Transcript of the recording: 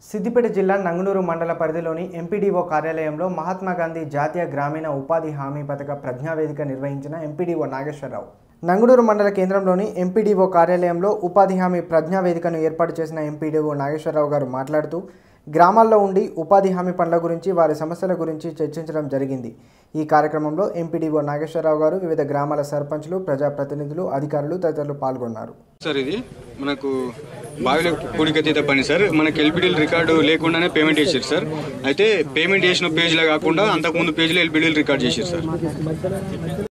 సిద్దిపేట జిల్లా నంగునూరు మండల పరిధిలోని ఎంపీడీఓ కార్యాలయంలో మహాత్మా గాంధీ జాతీయ గ్రామీణ ఉపాధి హామీ పథక ప్రజ్ఞావేదిక నిర్వహించిన ఎంపీడీఓ నాగేశ్వరరావు నంగునూరు మండల కేంద్రంలోని ఎంపీడీఓ కార్యాలయంలో ఉపాధి హామీ ప్రజ్ఞావేదికను ఏర్పాటు చేసిన ఎంపీడీఓ నాగేశ్వరరావు గారు మాట్లాడుతూ గ్రామాల్లో ఉండి ఉపాధి హామీ పనుల గురించి వారి సమస్యల గురించి చర్చించడం జరిగింది ఈ కార్యక్రమంలో ఎంపీడీఓ నాగేశ్వరరావు గారు వివిధ గ్రామాల సర్పంచ్లు ప్రజాప్రతినిధులు అధికారులు తదితరులు పాల్గొన్నారు సార్ ఇది మనకు బావిలో కూడికతీత పని సార్ మనకి ఎల్బిడీలు రికార్డు లేకుండానే పేమెంట్ చేశారు సార్ అయితే పేమెంట్ చేసిన పేజ్లో కాకుండా అంతకుముందు పేజ్లో ఎల్బిడీలు రికార్డ్ చేశారు సార్